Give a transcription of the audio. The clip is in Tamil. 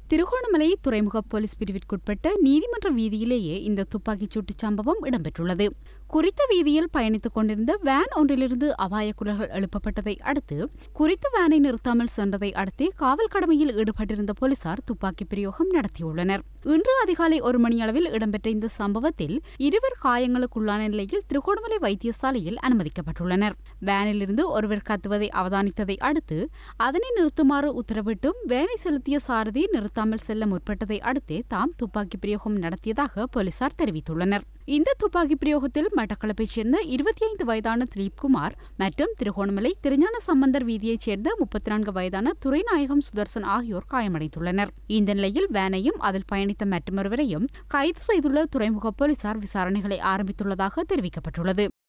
திருகோணமலை துறைமுக போலீஸ் பிரிவிற்குட்பட்ட நீதிமன்ற வீதியிலேயே இந்த துப்பாக்கிச் சூட்டு சம்பவம் இடம்பெற்றுள்ளது குறித்த வீதியில் பயணித்துக் கொண்டிருந்த வேன் ஒன்றிலிருந்து அபாய குரல்கள் எழுப்பப்பட்டதை அடுத்து குறித்த வேனை நிறுத்தாமல் சென்றதை அடுத்து காவல் கடமையில் ஈடுபட்டிருந்த போலீசார் துப்பாக்கி பிரயோகம் நடத்தியுள்ளனர் இன்று அதிகாலை ஒரு மணியளவில் இடம்பெற்ற இந்த சம்பவத்தில் இருவர் காயங்களுக்குள்ளான நிலையில் திருகோணமலை வைத்தியசாலையில் அனுமதிக்கப்பட்டுள்ளனர் வேனிலிருந்து ஒருவர் கத்துவதை அவதானித்ததை அடுத்து அதனை நிறுத்துமாறு உத்தரவிட்டும் வேனை செலுத்திய சாரதி நிறுத்தாமல் செல்ல முற்பட்டதை அடுத்தே தாம் துப்பாக்கி பிரயோகம் நடத்தியதாக போலீசார் தெரிவித்துள்ளனர் இந்த துப்பாக்கி பிரயோகத்தில் மட்டக்களப்பைச் சேர்ந்த இருபத்தி ஐந்து வயதான திலீப்குமார் மற்றும் திருகோணமலை திருஞான சம்பந்தர் வீதியைச் சேர்ந்த முப்பத்தி நான்கு வயதான துரைநாயகம் சுதர்சன் ஆகியோர் காயமடைந்துள்ளனர் இந்த நிலையில் வேனையும் அதில் பயணித்த மற்றொருவரையும் கைது செய்துள்ள துறைமுக போலீசார் விசாரணைகளை ஆரம்பித்துள்ளதாக தெரிவிக்கப்பட்டுள்ளது